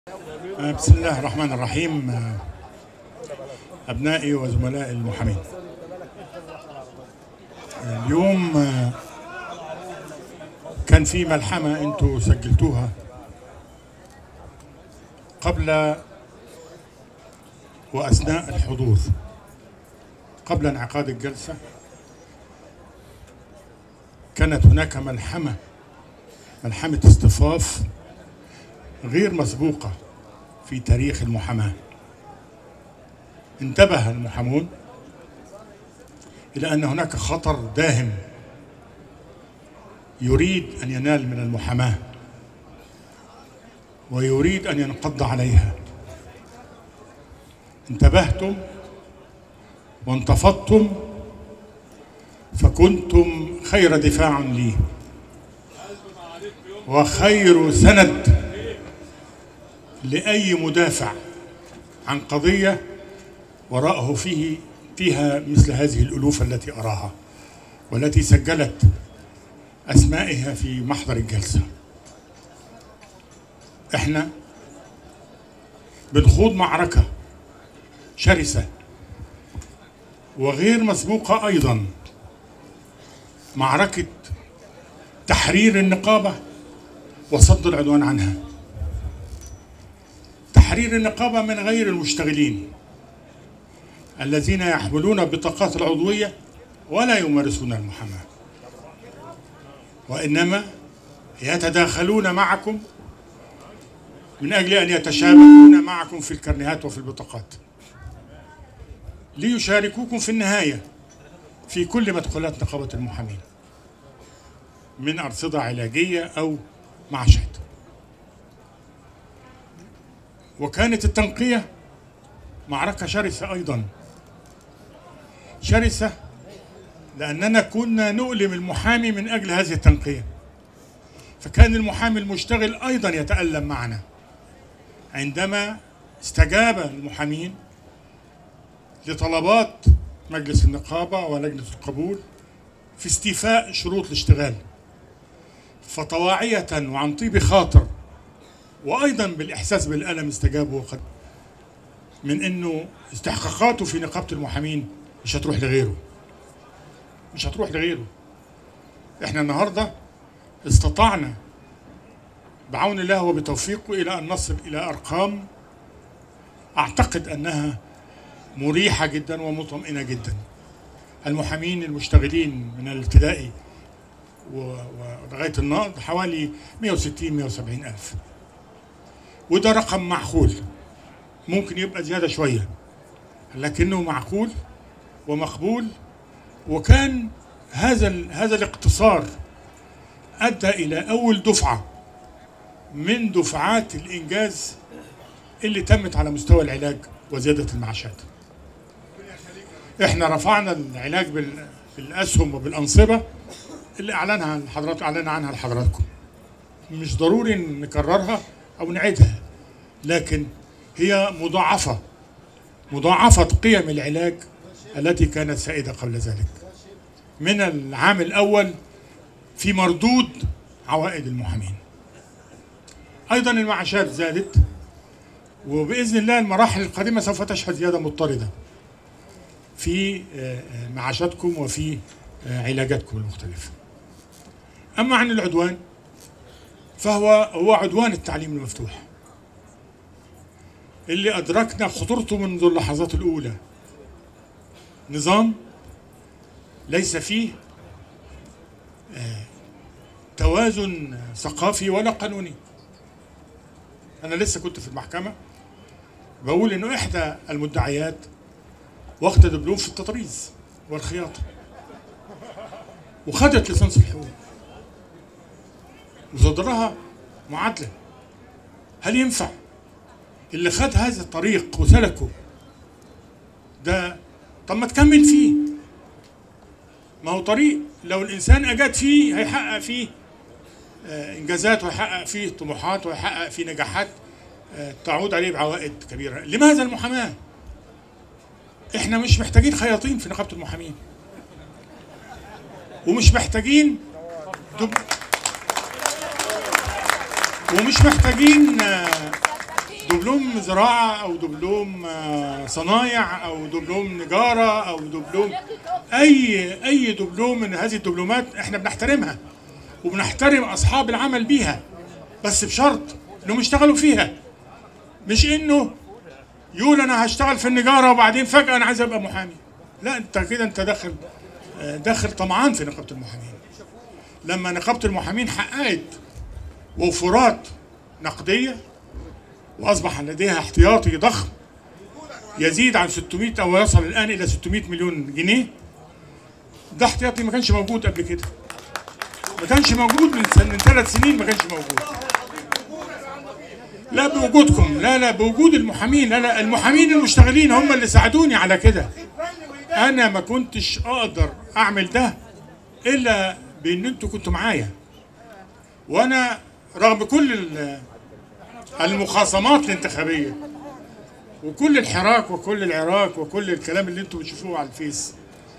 بسم الله الرحمن الرحيم أبنائي وزملائي المحامين اليوم كان في ملحمة أنتوا سجلتوها قبل وأثناء الحضور قبل انعقاد الجلسة كانت هناك ملحمة ملحمة اصطفاف غير مسبوقة في تاريخ المحاماة انتبه المحامون إلى أن هناك خطر داهم يريد أن ينال من المحاماة ويريد أن ينقض عليها انتبهتم وانتفضتم فكنتم خير دفاع لي وخير سند لأي مدافع عن قضية وراءه فيه فيها مثل هذه الألوف التي أراها والتي سجلت أسمائها في محضر الجلسة إحنا بنخوض معركة شرسة وغير مسبوقة أيضا معركة تحرير النقابة وصد العدوان عنها تحرير النقابة من غير المشتغلين الذين يحملون بطاقات العضوية ولا يمارسون المحاماة وإنما يتداخلون معكم من أجل أن يتشابكون معكم في الكرنيهات وفي البطاقات ليشاركوكم في النهاية في كل مدخلات نقابة المحامين من أرصدة علاجية أو معاشات وكانت التنقية معركة شرسة أيضا شرسة لأننا كنا نؤلم المحامي من أجل هذه التنقية فكان المحامي المشتغل أيضا يتألم معنا عندما استجاب المحامين لطلبات مجلس النقابة ولجنة القبول في استيفاء شروط الاشتغال فطواعية وعن طيب خاطر وايضا بالاحساس بالالم استجابوا وقد من انه استحقاقاته في نقابه المحامين مش هتروح لغيره مش هتروح لغيره احنا النهارده استطعنا بعون الله وبتوفيقه الى ان نصل الى ارقام اعتقد انها مريحه جدا ومطمئنه جدا المحامين المشتغلين من الابتدائي ولغايه النقض حوالي 160 170 الف وده رقم معقول ممكن يبقى زياده شويه لكنه معقول ومقبول وكان هذا هذا الاقتصار ادى الى اول دفعه من دفعات الانجاز اللي تمت على مستوى العلاج وزياده المعاشات. احنا رفعنا العلاج بالاسهم وبالانصبه اللي اعلنها الحضرات اعلن عنها لحضراتكم. مش ضروري نكررها او نعيدها لكن هي مضاعفة مضاعفة قيم العلاج التي كانت سائدة قبل ذلك من العام الأول في مردود عوائد المحامين أيضا المعاشات زادت وبإذن الله المراحل القادمة سوف تشهد زيادة مضطردة في معاشاتكم وفي علاجاتكم المختلفة أما عن العدوان فهو هو عدوان التعليم المفتوح اللي أدركنا خطورته منذ اللحظات الأولى نظام ليس فيه توازن ثقافي ولا قانوني أنا لسه كنت في المحكمة بقول إنه إحدى المدعيات واخدة دبلوم في التطريز والخياطة وخدت ليسانس الحقوق وصدرها معادلة هل ينفع اللي خد هذا الطريق وسلكه ده طب ما تكمل فيه ما هو طريق لو الانسان اجاد فيه هيحقق فيه آه انجازات ويحقق فيه طموحات ويحقق فيه نجاحات آه تعود عليه بعوائد كبيره لماذا المحاماه احنا مش محتاجين خياطين في نقابه المحامين ومش محتاجين دب... ومش محتاجين آه، دبلوم زراعه او دبلوم آه، صنايع او دبلوم نجاره او دبلوم اي اي دبلوم من هذه الدبلومات احنا بنحترمها وبنحترم اصحاب العمل بيها بس بشرط انهم يشتغلوا فيها مش انه يقول انا هشتغل في النجاره وبعدين فجاه انا عايز ابقى محامي لا انت كده انت داخل آه، داخل طمعان في نقابه المحامين لما نقابه المحامين حققت وفرات نقديه واصبح لديها احتياطي ضخم يزيد عن 600 او يصل الان الى 600 مليون جنيه ده احتياطي ما كانش موجود قبل كده ما كانش موجود من سنة من ثلاث سنين ما كانش موجود لا بوجودكم لا لا بوجود المحامين لا لا المحامين المشتغلين هم اللي ساعدوني على كده انا ما كنتش اقدر اعمل ده الا بان انتوا كنتوا معايا وانا رغم كل ال- المخاصمات الانتخابيه وكل الحراك وكل العراك وكل الكلام اللي انتوا بتشوفوه على الفيس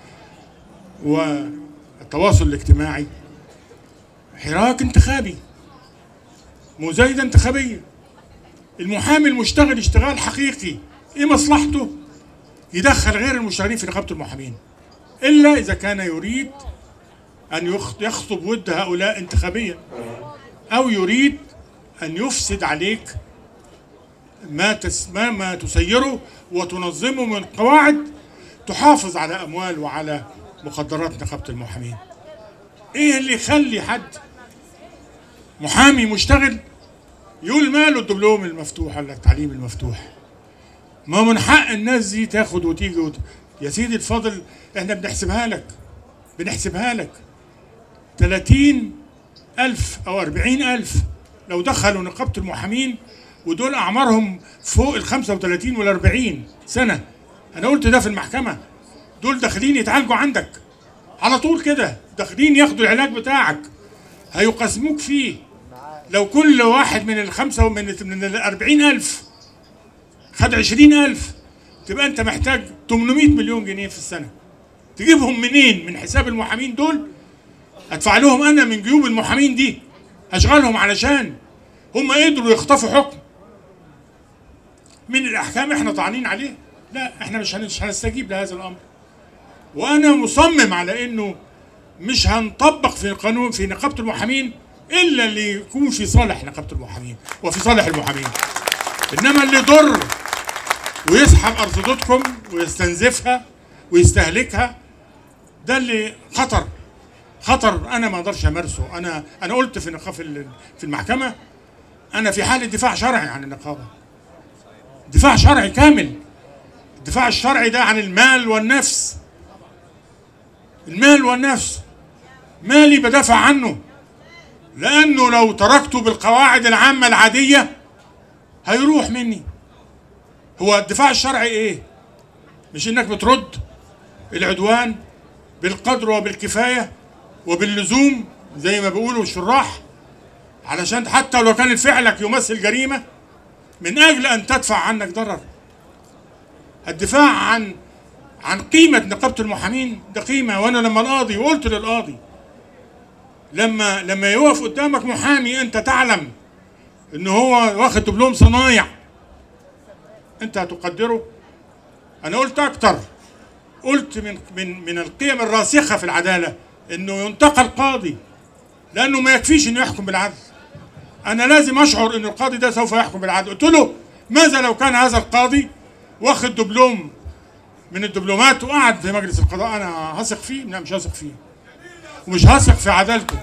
والتواصل الاجتماعي حراك انتخابي مزايدة انتخابية المحامي المشتغل اشتغال حقيقي ايه مصلحته يدخل غير المشتغلين في نقابة المحامين إلا إذا كان يريد أن يخ- يخطب ود هؤلاء انتخابيا أو يريد أن يفسد عليك ما تس ما, ما تسيره وتنظمه من قواعد تحافظ على أموال وعلى مقدرات نقابة المحامين إيه اللي يخلي حد محامي مشتغل يقول ماله الدبلوم المفتوح ولا التعليم المفتوح ما من حق الناس دي تاخد وتيجي وت... يا سيدي الفاضل احنا بنحسبها لك بنحسبها لك 30 ألف أو 40 ألف لو دخلوا نقابة المحامين ودول أعمارهم فوق ال 35 وال 40 سنة أنا قلت ده في المحكمة دول داخلين يتعالجوا عندك على طول كده داخلين ياخدوا العلاج بتاعك هيقسموك فيه لو كل واحد من الخمسة ومن من ال 40 ألف خد 20 ألف تبقى أنت محتاج 800 مليون جنيه في السنة تجيبهم منين من حساب المحامين دول ادفع لهم انا من جيوب المحامين دي اشغلهم علشان هم قدروا يخطفوا حكم من الاحكام احنا طعنين عليه لا احنا مش هن- مش هنستجيب لهذا الامر وانا مصمم على انه مش هنطبق في قانون في نقابه المحامين الا اللي يكون في صالح نقابه المحامين وفي صالح المحامين انما اللي يضر ويسحب ارصدتكم ويستنزفها ويستهلكها ده اللي خطر خطر انا ما اقدرش امارسه انا انا قلت في نقاف ال- في المحكمه انا في حاله دفاع شرعي عن النقابه دفاع شرعي كامل الدفاع الشرعي ده عن المال والنفس المال والنفس مالي بدافع عنه لانه لو تركته بالقواعد العامه العاديه هيروح مني هو الدفاع الشرعي ايه مش انك بترد العدوان بالقدر وبالكفايه وباللزوم زي ما بيقولوا الشراح علشان حتى لو كان فعلك يمثل جريمه من اجل ان تدفع عنك ضرر الدفاع عن عن قيمه نقابه المحامين ده قيمه وانا لما القاضي وقلت للقاضي لما لما يقف قدامك محامي انت تعلم ان هو واخد دبلوم صنايع انت هتقدره انا قلت اكتر قلت من من من القيم الراسخه في العداله انه ينتقى القاضي لانه ما يكفيش انه يحكم بالعدل انا لازم اشعر ان القاضي ده سوف يحكم بالعدل قلت له ماذا لو كان هذا القاضي واخد دبلوم من الدبلومات وقعد في مجلس القضاء انا هثق فيه لا مش هثق فيه ومش هثق في عدالته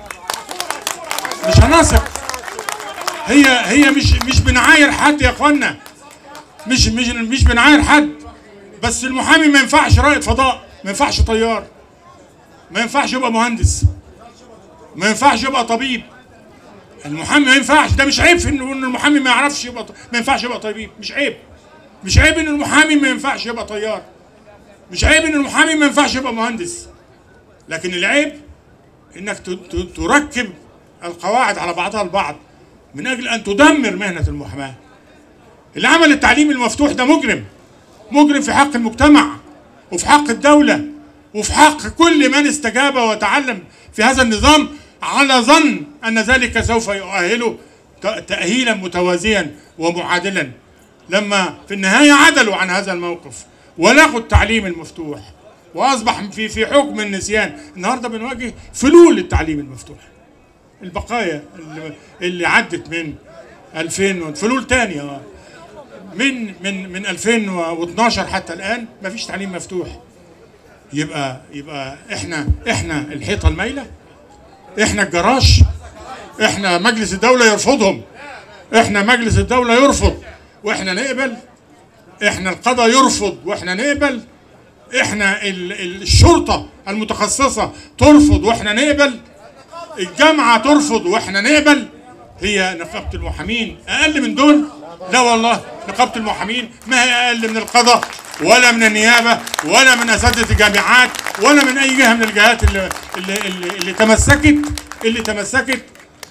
مش هنثق هي هي مش مش بنعاير حد يا اخوانا مش مش مش بنعاير حد بس المحامي ما ينفعش رائد فضاء ما ينفعش طيار ما ينفعش يبقى مهندس ما ينفعش يبقى طبيب المحامي ما ينفعش ده مش عيب في انه إن المحامي ما يعرفش يبقى ط- ما ينفعش يبقى طبيب مش عيب مش عيب ان المحامي ما ينفعش يبقى طيار مش عيب ان المحامي ما ينفعش يبقى مهندس لكن العيب انك ت- ت- تركب القواعد على بعضها البعض من اجل ان تدمر مهنه المحاماه اللي عمل التعليم المفتوح ده مجرم مجرم في حق المجتمع وفي حق الدولة وفي حق كل من استجاب وتعلم في هذا النظام على ظن أن ذلك سوف يؤهله ت- تأهيلا متوازيا ومعادلا لما في النهايه عدلوا عن هذا الموقف ولغوا التعليم المفتوح واصبح في في حكم النسيان النهارده بنواجه فلول التعليم المفتوح البقايا اللي, اللي عدت من 2000 فلول تانية آه. من من من 2012 حتى الان ما فيش تعليم مفتوح يبقى يبقى احنا احنا الحيطه المايله احنا الجراش احنا مجلس الدوله يرفضهم احنا مجلس الدوله يرفض واحنا نقبل احنا القضاء يرفض واحنا نقبل احنا ال- ال- الشرطه المتخصصه ترفض واحنا نقبل الجامعه ترفض واحنا نقبل هي نقابه المحامين اقل من دول لا والله نقابه المحامين ما هي اقل من القضاء ولا من النيابه ولا من اساتذه الجامعات ولا من اي جهه من الجهات اللي اللي, اللي, اللي تمسكت اللي تمسكت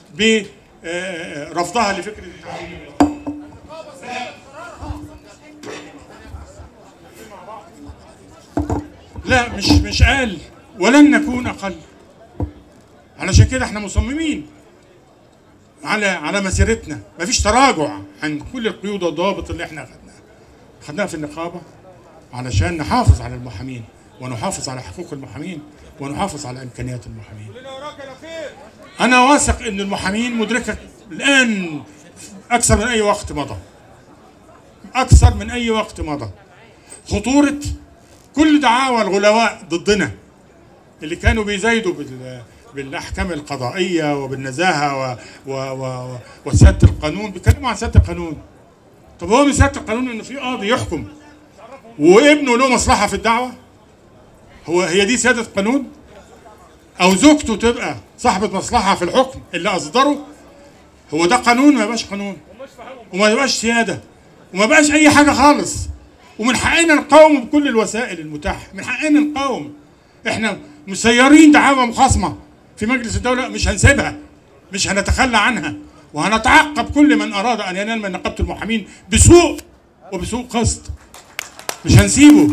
برفضها لفكره التعليم لا مش مش اقل ولن نكون اقل علشان كده احنا مصممين على على مسيرتنا مفيش تراجع عن كل القيود والضوابط اللي احنا اخذناها اخذناها في النقابه علشان نحافظ على المحامين ونحافظ على حقوق المحامين ونحافظ على امكانيات المحامين انا واثق ان المحامين مدركه الان اكثر من اي وقت مضى اكثر من اي وقت مضى خطوره كل دعاوى الغلواء ضدنا اللي كانوا بيزايدوا بال بالاحكام القضائيه وبالنزاهه و... و... و... وسياده القانون بيتكلموا عن سياده القانون طب هو من سياده القانون انه في قاضي يحكم وابنه له مصلحه في الدعوه هو هي دي سياده القانون او زوجته تبقى صاحبه مصلحه في الحكم اللي اصدره هو ده قانون ما يبقاش قانون وما يبقاش سياده وما بقاش اي حاجه خالص ومن حقنا نقاوم بكل الوسائل المتاحه من حقنا نقاوم احنا مسيرين دعاوى مخاصمه في مجلس الدوله مش هنسيبها مش هنتخلى عنها وهنتعقب كل من اراد ان ينال من نقابه المحامين بسوء وبسوء قصد مش هنسيبه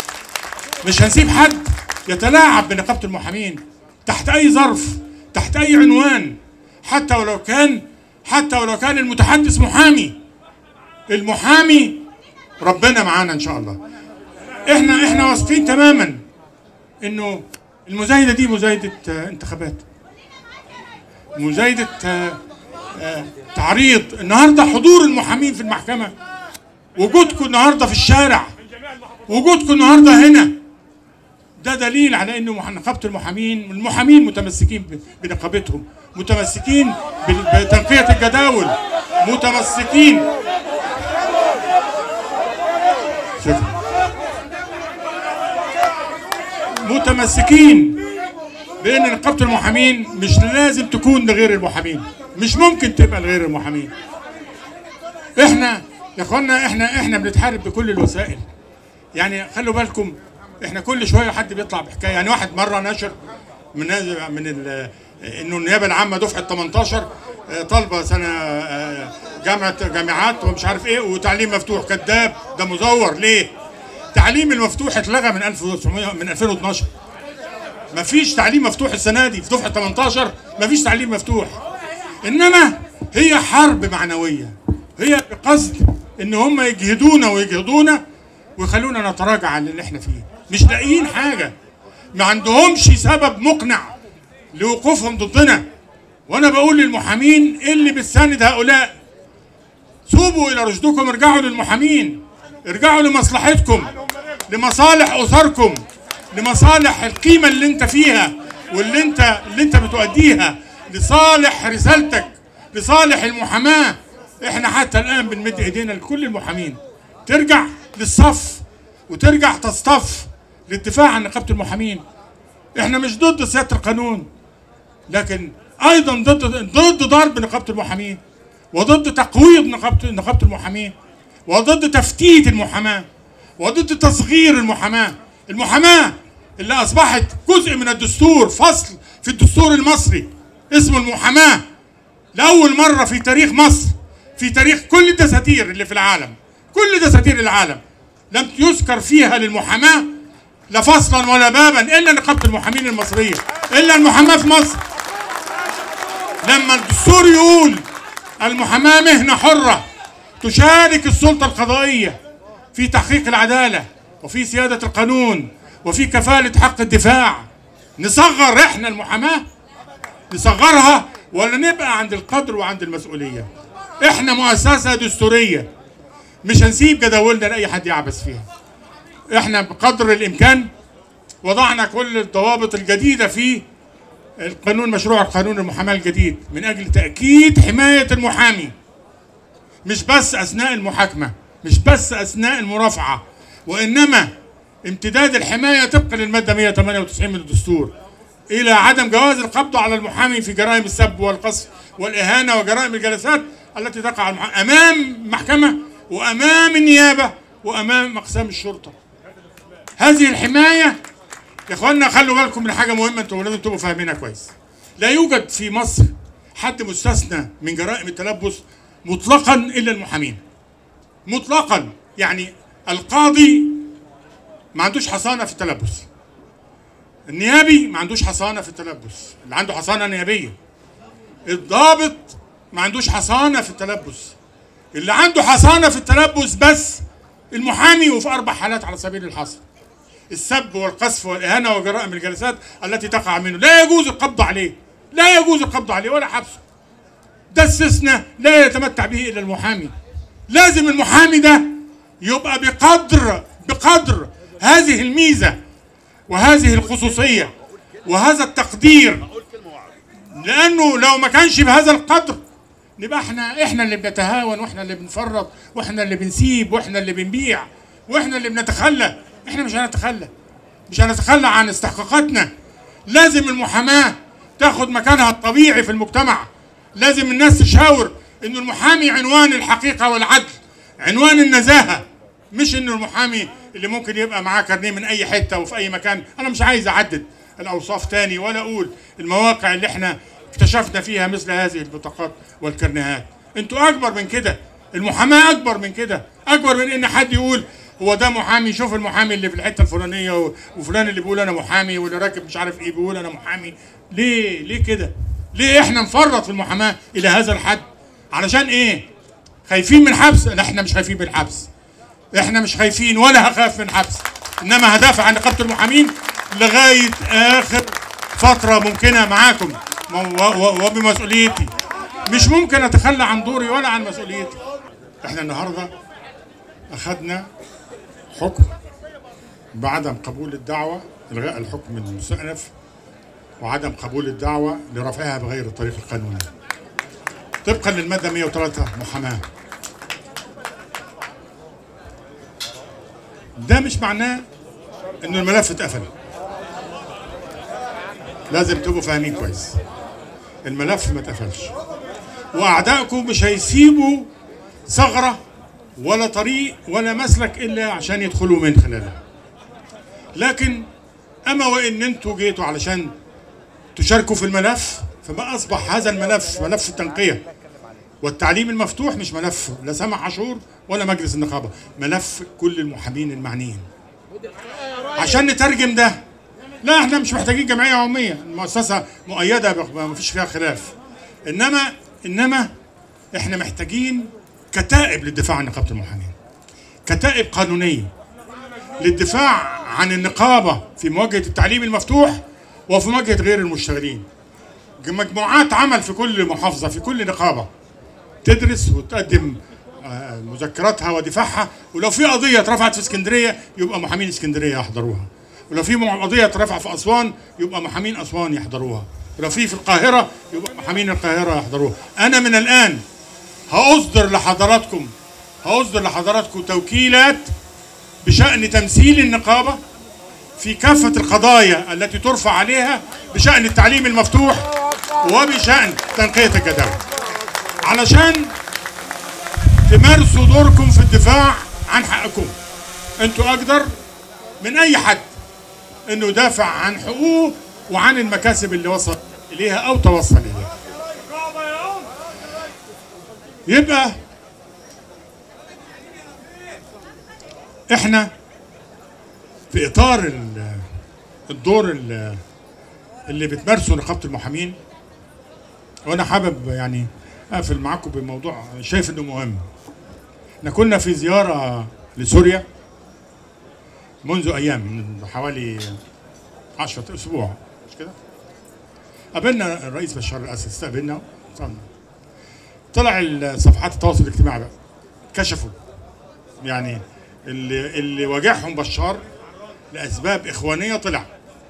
مش هنسيب حد يتلاعب بنقابه المحامين تحت اي ظرف تحت اي عنوان حتى ولو كان حتى ولو كان المتحدث محامي المحامي ربنا معانا ان شاء الله احنا احنا واثقين تماما انه المزايده دي مزايده آه، انتخابات مزايده آه، آه، تعريض النهارده حضور المحامين في المحكمه وجودكم النهارده في الشارع وجودكم النهارده هنا ده دليل على انه مح- نقابه المحامين المحامين متمسكين ب- بنقابتهم متمسكين بال- بتنقيه الجداول متمسكين شكرا متمسكين بان نقابه المحامين مش لازم تكون لغير المحامين مش ممكن تبقى لغير المحامين احنا يا اخوانا احنا احنا بنتحارب بكل الوسائل يعني خلوا بالكم احنا كل شويه حد بيطلع بحكايه يعني واحد مره نشر من من ال- انه النيابه العامه دفعه 18 آه، طالبه سنه آه، جامعه جامعات ومش عارف ايه وتعليم مفتوح كذاب ده مزور ليه؟ التعليم المفتوح اتلغى من 1900 من 2012 مفيش تعليم مفتوح السنه دي في دفعه 18 مفيش تعليم مفتوح انما هي حرب معنويه هي بقصد ان هم يجهدونا ويجهدونا ويخلونا نتراجع عن اللي احنا فيه مش لاقيين حاجه ما عندهمش سبب مقنع لوقوفهم ضدنا وانا بقول للمحامين اللي بتساند هؤلاء توبوا الى رشدكم ارجعوا للمحامين ارجعوا لمصلحتكم لمصالح اسركم لمصالح القيمه اللي انت فيها واللي انت اللي انت بتؤديها لصالح رسالتك لصالح المحاماه احنا حتى الان بنمد ايدينا لكل المحامين ترجع للصف وترجع تصطف للدفاع عن نقابه المحامين احنا مش ضد سياده القانون لكن ايضا ضد ضد ضرب نقابه المحامين وضد تقويض نقابه نقابه المحامين وضد تفتيت المحاماه وضد تصغير المحاماه المحاماه اللي اصبحت جزء من الدستور فصل في الدستور المصري اسمه المحاماه لاول مره في تاريخ مصر في تاريخ كل الدساتير اللي في العالم كل دساتير العالم لم يذكر فيها للمحاماه لا فصلا ولا بابا الا نقابه المحامين المصريه الا المحاماه في مصر لما الدستور يقول المحاماه مهنه حره تشارك السلطة القضائية في تحقيق العدالة وفي سيادة القانون وفي كفالة حق الدفاع نصغر احنا المحاماة نصغرها ولا نبقى عند القدر وعند المسؤولية احنا مؤسسة دستورية مش هنسيب جداولنا لأي حد يعبث فيها احنا بقدر الإمكان وضعنا كل الضوابط الجديدة في القانون مشروع القانون المحاماة الجديد من أجل تأكيد حماية المحامي مش بس أثناء المحاكمة مش بس أثناء المرافعة وإنما امتداد الحماية طبقا للمادة 198 من الدستور إلى عدم جواز القبض على المحامي في جرائم السب والقصف والإهانة وجرائم الجلسات التي تقع على المحامي أمام محكمة وأمام النيابة وأمام أقسام الشرطة هذه الحماية يا اخوانا خلوا بالكم من حاجه مهمه انتوا لازم تبقوا فاهمينها كويس. لا يوجد في مصر حد مستثنى من جرائم التلبس مطلقا الا المحامين. مطلقا يعني القاضي ما عندوش حصانه في التلبس. النيابي ما عندوش حصانه في التلبس، اللي عنده حصانه نيابيه. الضابط ما عندوش حصانه في التلبس. اللي عنده حصانه في التلبس بس المحامي وفي اربع حالات على سبيل الحصر. السب والقذف والاهانه وجرائم الجلسات التي تقع منه لا يجوز القبض عليه لا يجوز القبض عليه ولا حبسه ده استثناء لا يتمتع به الا المحامي لازم المحامي ده يبقى بقدر بقدر هذه الميزه وهذه الخصوصيه وهذا التقدير لانه لو ما كانش بهذا القدر نبقى احنا احنا اللي بنتهاون واحنا اللي بنفرط واحنا اللي بنسيب واحنا اللي بنبيع واحنا اللي بنتخلى احنا مش هنتخلى مش هنتخلى عن استحقاقاتنا لازم المحاماة تاخد مكانها الطبيعي في المجتمع لازم الناس تشاور ان المحامي عنوان الحقيقة والعدل عنوان النزاهة مش انه المحامي اللي ممكن يبقى معاه كارنيه من اي حتة وفي اي مكان انا مش عايز اعدد الاوصاف تاني ولا اقول المواقع اللي احنا اكتشفنا فيها مثل هذه البطاقات والكرنيهات انتوا اكبر من كده المحاماة اكبر من كده اكبر من ان حد يقول هو ده محامي شوف المحامي اللي في الحته الفلانيه و- وفلان اللي بيقول انا محامي واللي راكب مش عارف ايه بيقول انا محامي ليه ليه كده ليه احنا نفرط في المحاماه الى هذا الحد علشان ايه خايفين من حبس لا احنا مش خايفين من الحبس احنا مش خايفين ولا هخاف من حبس انما هدافع عن نقابه المحامين لغايه اخر فتره ممكنه معاكم و- و- وبمسؤوليتي مش ممكن اتخلى عن دوري ولا عن مسؤوليتي احنا النهارده اخذنا حكم بعدم قبول الدعوة إلغاء الحكم المستأنف وعدم قبول الدعوة لرفعها بغير الطريق القانوني طبقا للمادة 103 محاماة ده مش معناه إنه الملف اتقفل لازم تبقوا فاهمين كويس الملف ما اتقفلش وأعدائكم مش هيسيبوا ثغرة ولا طريق ولا مسلك الا عشان يدخلوا من خلاله لكن اما وان انتوا جيتوا علشان تشاركوا في الملف فما اصبح هذا الملف ملف التنقيه والتعليم المفتوح مش ملف لا سمع عاشور ولا مجلس النقابه ملف كل المحامين المعنيين عشان نترجم ده لا احنا مش محتاجين جمعيه عموميه المؤسسه مؤيده ما فيش فيها خلاف انما انما احنا محتاجين كتائب للدفاع عن نقابه المحامين كتائب قانونيه للدفاع عن النقابه في مواجهه التعليم المفتوح وفي مواجهه غير المشتغلين مجموعات عمل في كل محافظه في كل نقابه تدرس وتقدم آه، مذكراتها ودفاعها ولو في قضيه اترفعت في اسكندريه يبقى محامين اسكندريه يحضروها ولو في مع- قضيه اترفعت في اسوان يبقى محامين اسوان يحضروها ولو في في القاهره يبقى محامين القاهره يحضروها انا من الان هأصدر لحضراتكم هأصدر لحضراتكم توكيلات بشأن تمثيل النقابة في كافة القضايا التي ترفع عليها بشأن التعليم المفتوح وبشأن تنقية الجداول علشان تمارسوا دوركم في الدفاع عن حقكم انتوا أقدر من أي حد انه يدافع عن حقوقه وعن المكاسب اللي وصل إليها أو توصل إليها يبقى احنا في اطار ال- الدور ال- اللي بتمارسه نقابه المحامين وانا حابب يعني اقفل معاكم بموضوع شايف انه مهم احنا كنا في زياره لسوريا منذ ايام من حوالي 10 اسبوع مش كده؟ قابلنا الرئيس بشار الاسد استقبلنا وصلنا. طلع صفحات التواصل الاجتماعي بقى كشفوا يعني اللي اللي واجههم بشار لاسباب اخوانيه طلع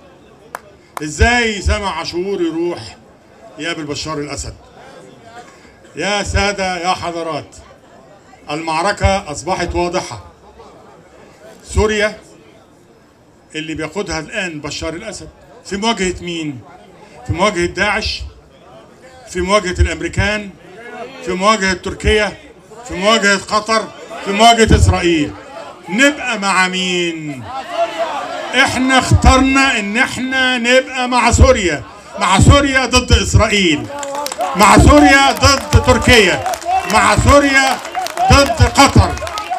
ازاي سامع عاشور يروح يقابل بشار الاسد يا ساده يا حضرات المعركه اصبحت واضحه سوريا اللي بيقودها الان بشار الاسد في مواجهه مين في مواجهه داعش في مواجهه الامريكان في مواجهه تركيا في مواجهه قطر في مواجهه اسرائيل نبقى مع مين احنا اخترنا ان احنا نبقى مع سوريا مع سوريا ضد اسرائيل مع سوريا ضد تركيا مع سوريا ضد قطر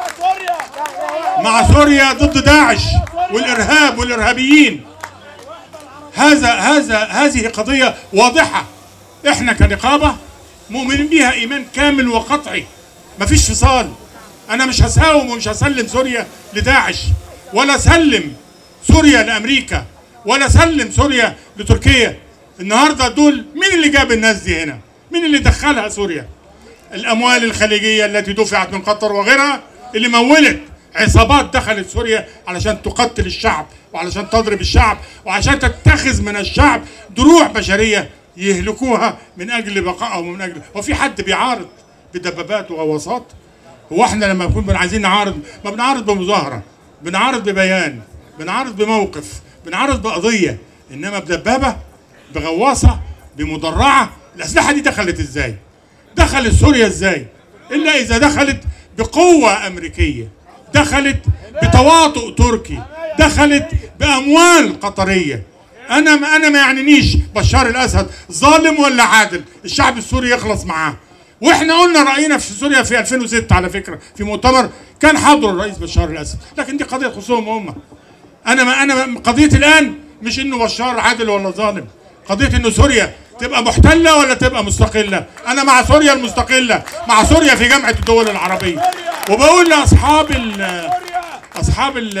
مع سوريا ضد داعش والارهاب والارهابيين هذا هذا هذه قضيه واضحه احنا كنقابه مؤمنين بيها ايمان كامل وقطعي مفيش فصال انا مش هساوم ومش هسلم سوريا لداعش ولا سلم سوريا لامريكا ولا سلم سوريا لتركيا النهارده دول مين اللي جاب الناس دي هنا مين اللي دخلها سوريا الاموال الخليجيه التي دفعت من قطر وغيرها اللي مولت عصابات دخلت سوريا علشان تقتل الشعب وعلشان تضرب الشعب وعشان تتخذ من الشعب دروع بشريه يهلكوها من اجل بقائهم ومن اجل هو في حد بيعارض بدبابات وغواصات هو احنا لما نكون عايزين نعارض ما بنعارض بمظاهره بنعارض ببيان بنعارض بموقف بنعارض بقضيه انما بدبابه بغواصه بمدرعه الاسلحه دي دخلت ازاي؟ دخلت سوريا ازاي؟ الا اذا دخلت بقوه امريكيه دخلت بتواطؤ تركي دخلت باموال قطريه انا ما انا ما يعنينيش بشار الاسد ظالم ولا عادل الشعب السوري يخلص معاه واحنا قلنا راينا في سوريا في 2006 على فكره في مؤتمر كان حاضر الرئيس بشار الاسد لكن دي قضيه تخصهم هم انا ما انا قضيتي الان مش انه بشار عادل ولا ظالم قضيه انه سوريا تبقى محتله ولا تبقى مستقله انا مع سوريا المستقله مع سوريا في جامعه الدول العربيه وبقول لاصحاب ال اصحاب ال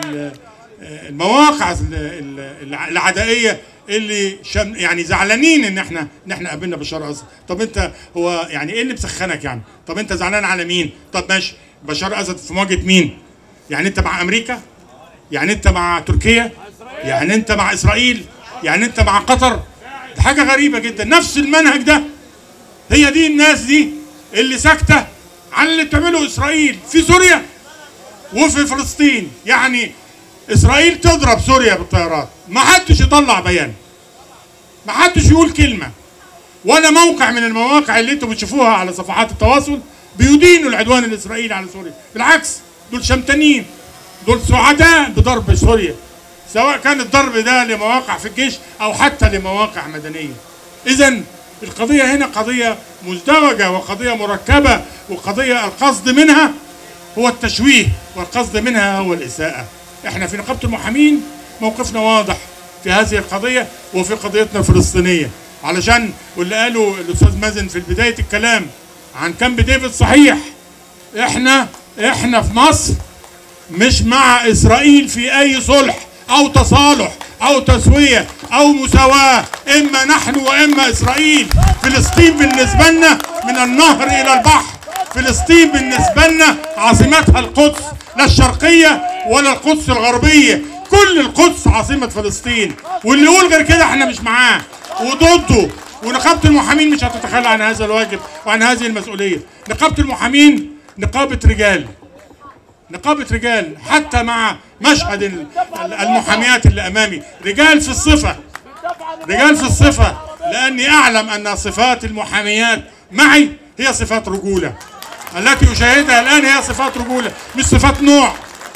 المواقع العدائيه اللي شم يعني زعلانين ان احنا ان احنا قابلنا بشار اسد طب انت هو يعني ايه اللي مسخنك يعني طب انت زعلان على مين طب ماشي بشار اسد في مواجهه مين يعني انت مع امريكا يعني انت مع تركيا يعني انت مع اسرائيل يعني انت مع قطر ده حاجه غريبه جدا نفس المنهج ده هي دي الناس دي اللي ساكته عن اللي بتعمله اسرائيل في سوريا وفي فلسطين يعني اسرائيل تضرب سوريا بالطيارات ما حدش يطلع بيان ما حدش يقول كلمه ولا موقع من المواقع اللي انتم بتشوفوها على صفحات التواصل بيدينوا العدوان الاسرائيلي على سوريا بالعكس دول شمتانين دول سعداء بضرب سوريا سواء كان الضرب ده لمواقع في الجيش او حتى لمواقع مدنيه اذا القضيه هنا قضيه مزدوجه وقضيه مركبه وقضيه القصد منها هو التشويه والقصد منها هو الاساءه احنا في نقابه المحامين موقفنا واضح في هذه القضيه وفي قضيتنا الفلسطينيه علشان واللي قاله الاستاذ مازن في بدايه الكلام عن كامب ديفيد صحيح احنا احنا في مصر مش مع اسرائيل في اي صلح او تصالح او تسويه او مساواه اما نحن واما اسرائيل فلسطين بالنسبه لنا من النهر الى البحر فلسطين بالنسبه لنا عاصمتها القدس لا الشرقيه ولا القدس الغربيه كل القدس عاصمه فلسطين واللي يقول غير كده احنا مش معاه وضده ونقابه المحامين مش هتتخلى عن هذا الواجب وعن هذه المسؤوليه نقابه المحامين نقابه رجال نقابة رجال حتى مع مشهد المحاميات اللي أمامي رجال في الصفة رجال في الصفة لأني أعلم أن صفات المحاميات معي هي صفات رجولة التي أشاهدها الآن هي صفات رجولة مش صفات نوع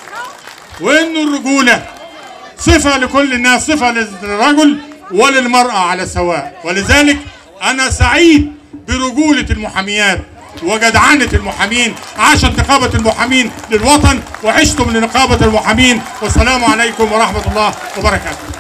وإن الرجولة صفة لكل الناس صفة للرجل وللمرأة على سواء ولذلك أنا سعيد برجولة المحاميات وجدعنة المحامين عاشت نقابة المحامين للوطن وعشتم لنقابة المحامين والسلام عليكم ورحمة الله وبركاته